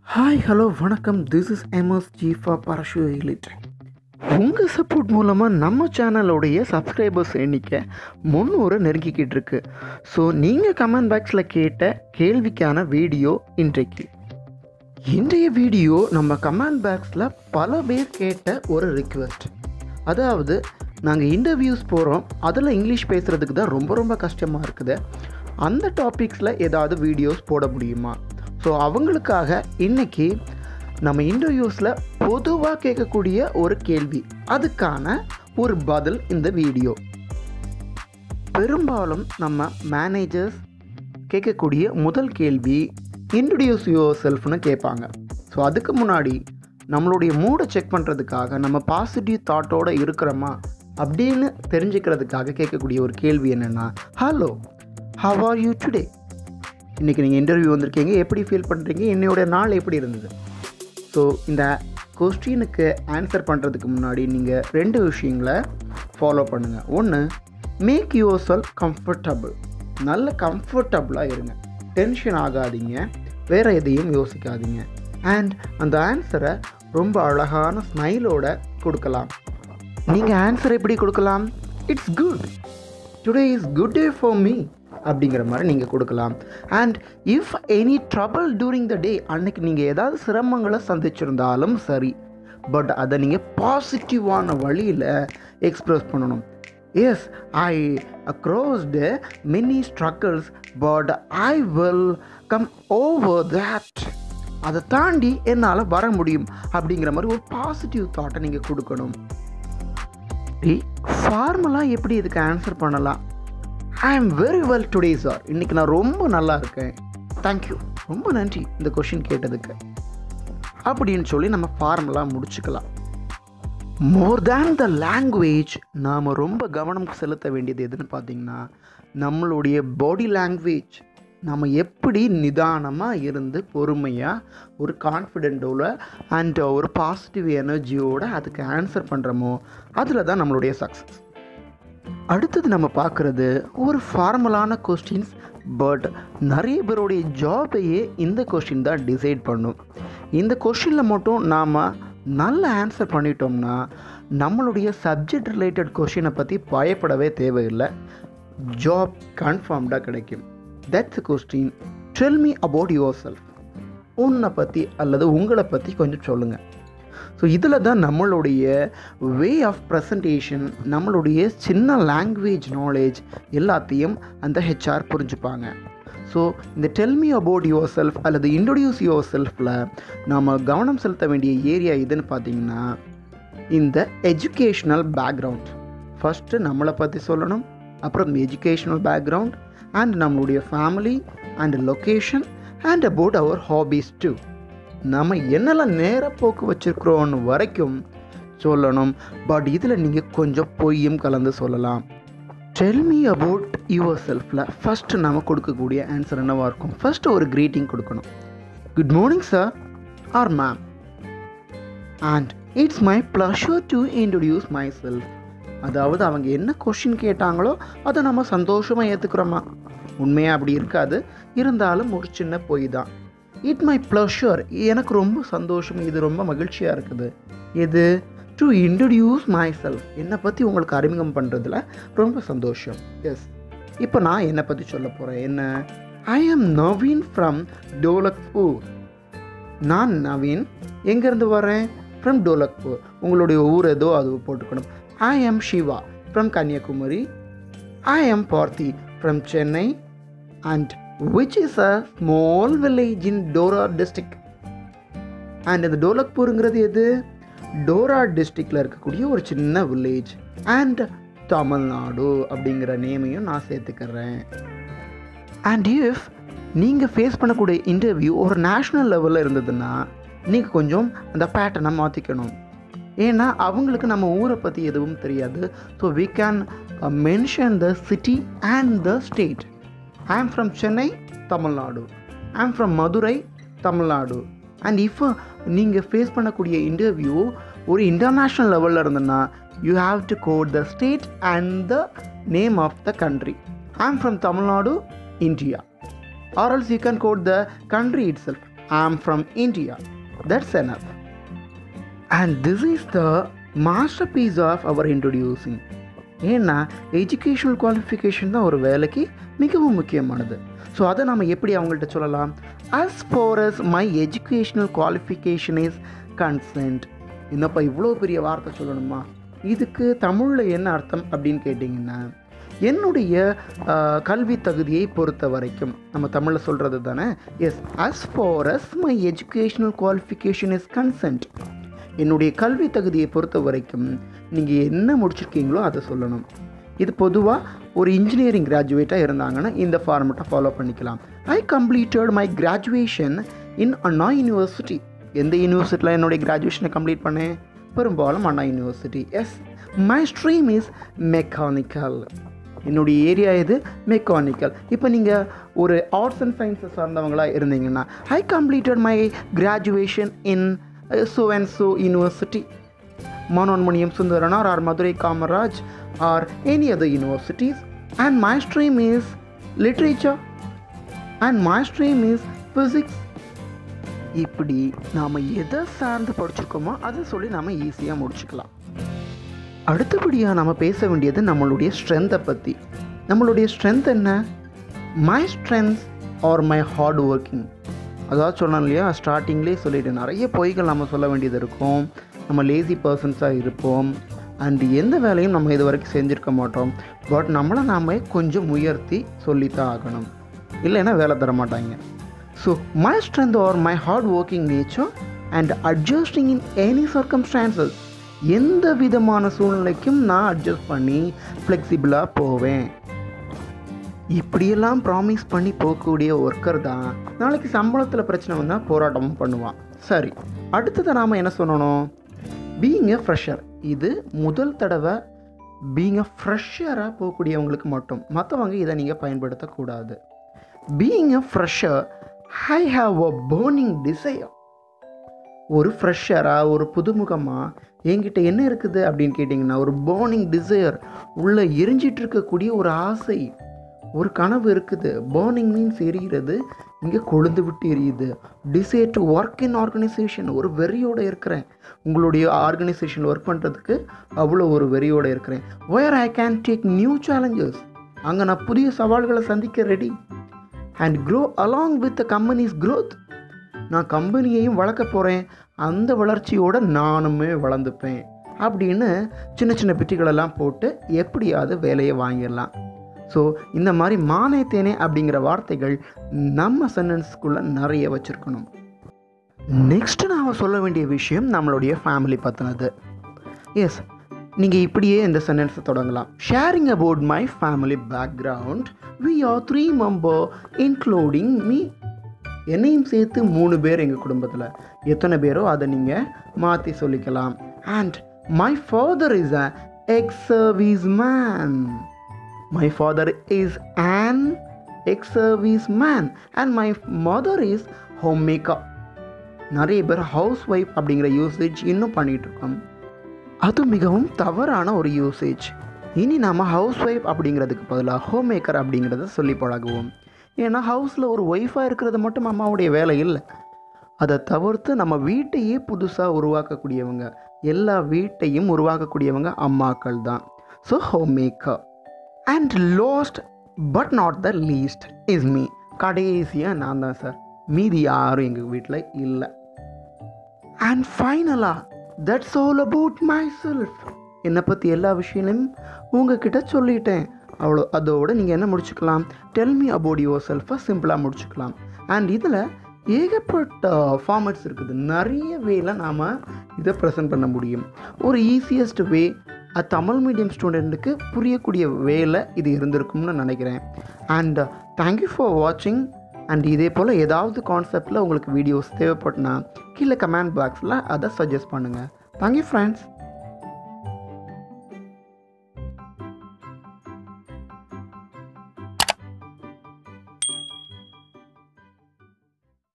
hi hello வணக்கம் this is MS ஜீஃபா பரஷு எலிட் உங்கள் சப்போர்ட் மூலமாக நம்ம சேனலோடைய சப்ஸ்கிரைபர்ஸ் எண்ணிக்கை முந்நூறு நெருங்கிக்கிட்டு இருக்கு ஸோ நீங்கள் கமெண்ட் பாக்ஸில் கேட்ட கேள்விக்கான வீடியோ இன்றைக்கு இன்றைய வீடியோ நம்ம கமெண்ட் பாக்ஸில் பல பேர் கேட்ட ஒரு ரிக்வெஸ்ட் அதாவது நாங்கள் இன்டர்வியூஸ் போகிறோம் அதில் இங்கிலீஷ் பேசுகிறதுக்கு தான் ரொம்ப ரொம்ப கஷ்டமாக இருக்குது அந்த டாபிக்ஸில் ஏதாவது வீடியோஸ் போட முடியுமா ஸோ அவங்களுக்காக இன்னைக்கு நம்ம இன்டர்வியூஸில் பொதுவாக கேட்கக்கூடிய ஒரு கேள்வி அதுக்கான ஒரு பதில் இந்த வீடியோ பெரும்பாலும் நம்ம மேனேஜர்ஸ் கேட்கக்கூடிய முதல் கேள்வி இன்ட்ரடியூஸ் யுவர் செல்ஃப்னு கேட்பாங்க ஸோ அதுக்கு முன்னாடி நம்மளுடைய மூடை செக் பண்ணுறதுக்காக நம்ம பாசிட்டிவ் தாட்டோடு இருக்கிறோமா அப்படின்னு தெரிஞ்சுக்கிறதுக்காக கேட்கக்கூடிய ஒரு கேள்வி என்னென்னா hello how are you today இன்றைக்கி நீங்கள் இன்டர்வியூ வந்திருக்கீங்க எப்படி ஃபீல் பண்ணுறீங்க என்னோட நாள் எப்படி இருந்தது ஸோ இந்த கொஸ்டினுக்கு ஆன்சர் பண்ணுறதுக்கு முன்னாடி நீங்கள் ரெண்டு விஷயங்களை ஃபாலோ பண்ணுங்கள் ஒன்று மேக் யுவர் செல் கம்ஃபர்டபுள் நல்ல கம்ஃபர்டபுளாக இருங்க டென்ஷன் ஆகாதீங்க வேறு எதையும் யோசிக்காதீங்க அண்ட் அந்த ஆன்சரை ரொம்ப அழகான ஸ்மைலோட கொடுக்கலாம் நீங்கள் ஆன்சர் எப்படி கொடுக்கலாம் it's good today is good day for me அப்படிங்கிற மாதிரி நீங்கள் கொடுக்கலாம் and if any trouble during the day அன்னைக்கு நீங்கள் ஏதாவது சிரமங்களை சந்திச்சிருந்தாலும் சரி பட் அதை நீங்கள் பாசிட்டிவான வழியில் எக்ஸ்ப்ரெஸ் பண்ணணும் yes I acrossed many struggles but I will come over that அதை தாண்டி என்னால் வர முடியும் அப்படிங்கிற மாதிரி ஒரு பாசிட்டிவ் தாட்டை நீங்கள் கொடுக்கணும் ஃபார்மலாக எப்படி இதுக்கு ஆன்சர் பண்ணலாம் I am very well today sir இன்றைக்கி நான் ரொம்ப நல்லா இருக்கேன் தேங்க்யூ ரொம்ப நன்றி இந்த கொஷின் கேட்டதுக்கு அப்படின்னு சொல்லி நம்ம ஃபார்மலாக முடிச்சுக்கலாம் மோர் தேன் த லாங்குவேஜ் நாம் ரொம்ப கவனம் செலுத்த வேண்டியது எதுன்னு பார்த்தீங்கன்னா நம்மளுடைய பாடி லாங்குவேஜ் நம்ம எப்படி நிதானமாக இருந்து பொறுமையாக ஒரு கான்ஃபிடென்ட்டோட அண்ட் ஒரு பாசிட்டிவ் எனர்ஜியோடு அதுக்கு ஆன்சர் பண்ணுறோமோ அதில் தான் நம்மளுடைய சக்ஸஸ் அடுத்தது நம்ம பார்க்குறது ஒரு ஃபார்மலான கொஸ்டின்ஸ் பட் நிறைய பேருடைய ஜாபையே இந்த கொஷின் தான் டிசைட் பண்ணும் இந்த கொஷினில் மட்டும் நாம் நல்ல ஆன்சர் பண்ணிட்டோம்னா நம்மளுடைய சப்ஜெக்ட் ரிலேட்டட் கொஷினை பற்றி பயப்படவே தேவையில்லை ஜாப் கன்ஃபார்ம்டாக கிடைக்கும் that's question tell me about yourself உன்னை பற்றி அல்லது உங்களை பற்றி கொஞ்சம் சொல்லுங்கள் ஸோ இதில் தான் நம்மளுடைய வே ஆஃப் ப்ரெசன்டேஷன் நம்மளுடைய சின்ன லாங்குவேஜ் நாலேஜ் எல்லாத்தையும் அந்த ஹெச்ஆர் புரிஞ்சுப்பாங்க ஸோ இந்த டெல்மி அபவுட் யுவர் செல்ஃப் அல்லது இன்ட்ரடியூஸ் யுவர் செல்ஃபில் நாம் கவனம் செலுத்த வேண்டிய ஏரியா எதுன்னு பார்த்தீங்கன்னா இந்த எஜுகேஷ்னல் பேக்ரவுண்ட் ஃபஸ்ட்டு நம்மளை பற்றி சொல்லணும் அப்புறம் எஜுகேஷ்னல் பேக்ரவுண்ட் அண்ட் நம்மளுடைய family and location and about our hobbies to நம்ம என்னெல்லாம் நேர போக்கு வச்சுருக்குறோன்னு வரைக்கும் சொல்லணும் பட் இதில் நீங்கள் கொஞ்சம் பொய்யும் கலந்து சொல்லலாம் டெல் மீ அபவுட் யுவர் செல்ஃபில் ஃபஸ்ட்டு நம்ம கொடுக்கக்கூடிய ஆன்சர் என்னவாக இருக்கும் ஃபஸ்ட்டு ஒரு க்ரீட்டிங் கொடுக்கணும் good morning sir or ma'am and it's my pleasure to introduce myself அதாவது அவங்க என்ன கொஷின் கேட்டாங்களோ அதை நம்ம சந்தோஷமாக ஏற்றுக்கிறோமா உண்மையாக அப்படி இருக்காது இருந்தாலும் ஒரு சின்ன பொய் தான் இட் மை ப்ளஷர் எனக்கு ரொம்ப சந்தோஷம் இது ரொம்ப மகிழ்ச்சியாக இருக்குது இது டு இன்ட்ரடியூஸ் மை செல்ஃப் என்னை பற்றி உங்களுக்கு அறிமுகம் பண்ணுறதுல ரொம்ப சந்தோஷம் எஸ் இப்போ நான் என்னை பற்றி சொல்ல போகிறேன் என்ன ஐ ஆம் நவீன் ஃப்ரம் டோலக்பூர் நான் நவீன் எங்கேருந்து வரேன் ஃப்ரம் டோலக்பூர் உங்களுடைய ஊர் ஏதோ அது போட்டுக்கணும் ஐ ஆம் Siva from Kanyakumari I am Parthi from Chennai and which is a small village in டோரா டிஸ்ட்ரிக்ட் அண்ட் இந்த டோலக்பூருங்கிறது எது டோரா டிஸ்ட்ரிக்டில் இருக்கக்கூடிய ஒரு சின்ன வில்லேஜ் அண்ட் தமிழ்நாடு அப்படிங்கிற நேமையும் நான் சேர்த்துக்கிறேன் அண்ட் இஃப் நீங்கள் ஃபேஸ் பண்ணக்கூடிய இன்டர்வியூ ஒரு நேஷ்னல் லெவலில் இருந்ததுன்னா நீங்கள் கொஞ்சம் அந்த பேட்டர்னை மாற்றிக்கணும் ஏன்னா அவங்களுக்கு நம்ம ஊரை பற்றி எதுவும் தெரியாது so we can mention the city and the state I am from Chennai Tamil Nadu I am from Madurai Tamil Nadu and இப்போ நீங்கள் ஃபேஸ் பண்ணக்கூடிய இன்டர்வியூ ஒரு இன்டர்நேஷ்னல் லெவலில் இருந்ததுன்னா you have to quote the state and the name of the country I am from Tamil Nadu India or else you can quote the country itself I am from India that's enough and this is the masterpiece of our introducing ஏன்னா educational qualification தான் ஒரு வேலைக்கு மிகவும் முக்கியமானது so அதை நம்ம எப்படி அவங்கள்ட்ட சொல்லலாம் as far as my educational qualification is concerned என்னப்பா இவ்வளோ பெரிய வார்த்தை சொல்லணுமா இதுக்கு தமிழில் என்ன அர்த்தம் அப்படின்னு கேட்டிங்கன்னா என்னுடைய ஆஹ், கல்வி தகுதியை பொறுத்த வரைக்கும் நம்ம தமிழில் சொல்கிறது தானே yes as far as my educational qualification is concerned என்னுடைய கல்வி தகுதியை பொறுத்த வரைக்கும் நீங்கள் என்ன முடிச்சிருக்கீங்களோ அதை சொல்லணும் இது பொதுவாக ஒரு இன்ஜினியரிங் கிராஜுவேட்டாக இருந்தாங்கன்னா இந்த ஃபார்மெட்டை ஃபாலோ பண்ணிக்கலாம் I completed my graduation in Anna university எந்த யூனிவர்சிட்டியில் என்னுடைய கிராஜுவேஷனை கம்ப்ளீட் பண்ணேன் பெரும்பாலும் Anna university yes my stream is mechanical என்னுடைய ஏரியா இது மெக்கானிக்கல் இப்போ நீங்கள் ஒரு ஆர்ட்ஸ் அண்ட் சயின்ஸை சார்ந்தவங்களாக இருந்தீங்கன்னா I completed my graduation in so and so university Manonmaniam Sundaranar or Madurai Kamaraj or any other universities and my stream is literature and my stream is physics இப்படி நாம் எதை சார்ந்து படிச்சிருக்கோமோ அதை சொல்லி நாம் ஈஸியாக முடிச்சுக்கலாம் அடுத்தபடியாக நம்ம பேச வேண்டியது நம்மளுடைய ஸ்ட்ரென்த்தை பற்றி நம்மளுடைய ஸ்ட்ரென்த் என்ன my strength are my hard working அதாவது சொன்னோம் இல்லையா ஸ்டார்டிங்லேயே சொல்லிட்டு நிறைய பொய்கள் நம்ம சொல்ல வேண்டியது இருக்கும் நம்ம லேசி பர்சன்ஸாக இருப்போம் அண்ட் எந்த வேலையும் நம்ம இது வரைக்கும் செஞ்சுருக்க மாட்டோம் பட் நம்மளை நாம் கொஞ்சம் உயர்த்தி சொல்லித்தான் ஆகணும் இல்லைன்னா வேலை தர மாட்டாங்க so my strength are my hard working nature and adjusting in any circumstances எந்த விதமான சூழ்நிலைக்கும் நான் அட்ஜஸ்ட் பண்ணி ஃப்ளெக்சிபிளாக போவேன் இப்படியெல்லாம் ப்ராமிஸ் பண்ணி போகக்கூடிய ஒர்க்கர் தான் நாளைக்கு சம்பளத்தில் பிரச்சனை வந்தால் போராட்டமும் பண்ணுவான் சரி அடுத்தது நாம் என்ன சொல்லணும் பீயிங் எ ஃப்ரெஷர் இது முதல் தடவை பீயிங் எ ஃப்ரெஷராக போகக்கூடியவங்களுக்கு மட்டும் மற்றவங்க இதை நீங்கள் பயன்படுத்தக்கூடாது being a fresher I have a burning desire ஒரு ஃப்ரெஷராக ஒரு புதுமுகமாக என்கிட்ட என்ன இருக்குது அப்படின்னு கேட்டிங்கன்னா ஒரு பேர்னிங் டிசையர் உள்ளே எரிஞ்சிட்டு இருக்கக்கூடிய ஒரு ஆசை ஒரு கனவு இருக்குது பேர்னிங் மீன்ஸ் எரிகிறது இங்கே கொழுந்து விட்டு எரியுது desire to work in organisation ஒரு வெறியோடு இருக்கிறேன் உங்களுடைய ஆர்கனைசேஷன் ஒர்க் பண்ணுறதுக்கு அவ்வளோ ஒரு வெறியோடு இருக்கிறேன் where I can take new challenges அங்கே நான் புதிய சவால்களை சந்திக்க ready and grow along with the company's growth நான் கம்பெனியையும் வளர்க்க போகிறேன் அந்த வளர்ச்சியோட நானுமே வளர்ந்துப்பேன் அப்படின்னு சின்ன சின்ன பிட்டிகளெல்லாம் போட்டு எப்படியாவது வேலையை வாங்கிடலாம் ஸோ இந்த மாதிரி மானே தேனே அப்படிங்கிற வார்த்தைகள் நம்ம சென்டென்ஸ்க்குள்ளே நிறைய வச்சுருக்கணும் நெக்ஸ்ட் நான் சொல்ல வேண்டிய விஷயம் நம்மளுடைய ஃபேமிலி பற்றினது எஸ் நீங்கள் இப்படியே இந்த சென்டென்ஸை தொடங்கலாம் sharing about my family background we are three member including me என்னையும் சேர்த்து மூணு பேர் எங்கள் குடும்பத்தில் எத்தனை பேரோ அதை நீங்கள் மாற்றி சொல்லிக்கலாம் and my father is a ex service man my father is an ex service man and my mother is home maker நிறைய பேர் ஹவுஸ் ஒய்ஃப் அப்படிங்கிற யூசேஜ் இன்னும் பண்ணிகிட்டு இருக்கோம் அது மிகவும் தவறான ஒரு யூசேஜ் இனி நாம் ஹவுஸ் ஒய்ஃப் அப்படிங்கிறதுக்கு பதிலாக ஹோம் மேக்கர் அப்படிங்கிறத சொல்லி பழகுவோம் ஏன்னா ஹவுஸில் ஒரு ஒய்ஃபாக இருக்கிறது மட்டும் அம்மாவுடைய வேலை இல்லை அதை தவிர்த்து நம்ம வீட்டையே புதுசாக உருவாக்கக்கூடியவங்க எல்லா வீட்டையும் உருவாக்கக்கூடியவங்க அம்மாக்கள் தான் so home maker and last but not the least is me கடைசியாக நான் தான் சார் மீதி யாரும் எங்கள் வீட்டில் இல்லை அண்ட் ஃபைனலாக that's all about my self என்னை பற்றி எல்லா விஷயங்களையும் உங்ககிட்ட சொல்லிட்டேன் அவ்வளோ அதோடு நீங்கள் என்ன முடிச்சுக்கலாம் டெல் மீ அபவுட் யுவர் செல்ஃபை சிம்பிளாக முடிச்சுக்கலாம் அண்ட் இதில் ஏகப்பட்ட ஃபார்மேட்ஸ் இருக்குது நிறைய வேல நாம் இதை ப்ரெசென்ட் பண்ண முடியும் ஒரு ஈஸியஸ்ட் வே தமிழ் மீடியம் ஸ்டூடெண்ட்டுக்கு புரியக்கூடிய வேலை இது இருந்திருக்கும்னு நினைக்கிறேன் அண்ட் தேங்க்யூ ஃபார் வாட்சிங் அண்ட் இதே போல் ஏதாவது கான்செப்டில் உங்களுக்கு வீடியோஸ் தேவைப்பட்டுனா கீழே கமெண்ட் பாக்ஸில் அதை சஜஸ்ட் பண்ணுங்கள் தேங்க்யூ ஃப்ரெண்ட்ஸ்